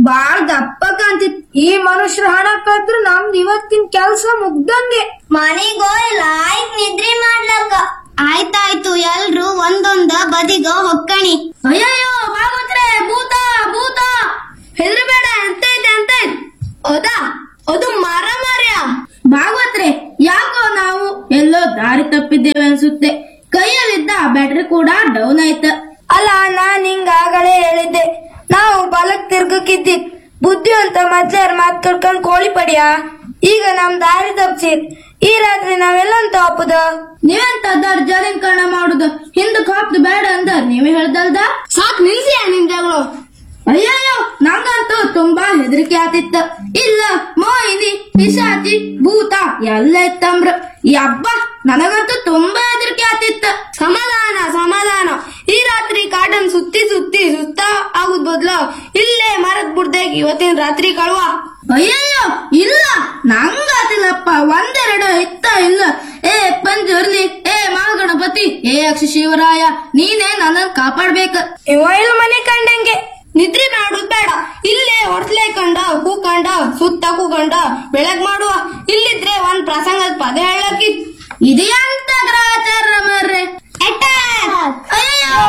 ಬಾಳ್ ದಪ್ಪ ಕಾಂತಿತ್ ಈ ಮನುಷ್ಯರ ಹಣ ಕದ್ರು ನಮ್ದ್ ಇವತ್ತಿನ ಕೆಲ್ಸ ಮುಗ್ದಂಗೆ ಮನೆಗೋಯ್ ಆಯ್ತ್ ನಿದ್ರಿ ಮಾಡ್ಲಕ್ಕ ಆಯ್ತಾಯ್ತು ಎಲ್ರು ಒಂದೊಂದ ಬದಿಗ ಹೊಕ್ಕಣಿ ಅಯ್ಯಯ್ಯೋ ಭಾಗವತ್ರೆ ಭೂತ ಭೂತ ಹೆದರಬೇಡ ಅಂತ ಇದೆ ಅಂತ ಇದೆ ಹೌದಾ ಅದು ಮರ ಮರ್ಯ ಭಾಗವತ್ರೆ ಯಾಕೋ ನಾವು ಎಲ್ಲೋ ದಾರಿ ತಪ್ಪಿದ್ದೇವೆ ಅನ್ಸುತ್ತೆ ಕೈಯಲ್ಲಿದ್ದ ಬ್ಯಾಟ್ರಿ ಕೂಡ ಡೌನ್ ಆಯ್ತ ಅಲ್ಲ ನಾನ್ ಹಿಂಗ ಆಗಲೇ ಹೇಳಿದ್ದೆ ನಾವು ಬಲಕ್ ತಿರ್ಗಕ್ಕಿದ್ದಿದ್ ಬುದ್ಧಿ ಅಂತ ಮೊದ್ಲೇರ್ ಮಾತ್ ಕಟ್ಕೊಂಡ್ ಕೋಳಿ ಪಡಿಯ ಈಗ ನಮ್ ದಾರಿ ತಪ್ಸಿದ್ ಈ ರಾತ್ರಿ ನಾವೆಲ್ಲಂತ ಹಾಪುದ ನೀವೆಂತ ದರ್ಜಾಲಿಂಕರಣ ಮಾಡುದು ಹಿಂದಕ್ ಹಾಪ್ದು ಬೇಡ ಅಂದ ನೀವೇ ಹೇಳ್ದಲ್ದ ಸಾಕ್ ನಿಲ್ಸಿ ನಿಂದಗಳು ಅಯ್ಯಯ್ಯೋ ನಂಗಂತೂ ತುಂಬಾ ಹೆದರಿಕೆ ಆತಿತ್ತ ಇಲ್ಲ ಮೋಹಿನಿ ಪಿಶಾಚಿ ಭೂತ ಎಲ್ಲ ಇತ್ತಂಬ್ರ ಈ ಹಬ್ಬ ನನಗಂತೂ ತುಂಬಾ ಹೆದರಿಕೆ ಆತಿತ್ತ ಸಮಾಧಾನ ಸಮಾಧಾನ ಈ ರಾತ್ರಿ ಕಾಟನ್ ಸುತ್ತಿ ಸುತ್ತಿ ಸುತ್ತ ಆಗುದ್ ಬದ್ಲು ಇಲ್ಲೇ ಮರದ ಬುಡ್ದಾಗ ಇವತ್ತಿನ ರಾತ್ರಿ ಕಳುವ ಅಯ್ಯಯ್ಯೋ ಇಲ್ಲ ನಂಗಾತಿಲ್ಲಪ್ಪ ಒಂದೆರಡು ಇತ್ತ ಇಲ್ಲ ಏ ಪಂಜುರ್ಲಿ ಏ ಮಹಾಗಣಪತಿ ಏ ಅಕ್ಷ ಶಿವರಾಯ ನೀನೇ ನನ್ನ ಕಾಪಾಡ್ಬೇಕ ಇವ ಇಲ್ಲ ಮನೆ ಕಂಡಂಗೆ ನಿದ್ರಿ ಮಾಡುದ್ ಬೇಡ ಇಲ್ಲೇ ಹೊಡ್ಸ್ಲೆ ಕಂಡ ಕೂಕಂಡ ಸುತ್ತ ಕೂಕಂಡ ಬೆಳಗ್ ಮಾಡುವ ಇಲ್ಲಿದ್ರೆ ಒಂದ್ ಪ್ರಸಂಗದ ಪದ ಹೇಳಕ್ಕಿ ಇದೆಯಂತ ಗ್ರಹಚಾರ ಮರ್ರೆ ಅಟ್ಟ ಅಯ್ಯೋ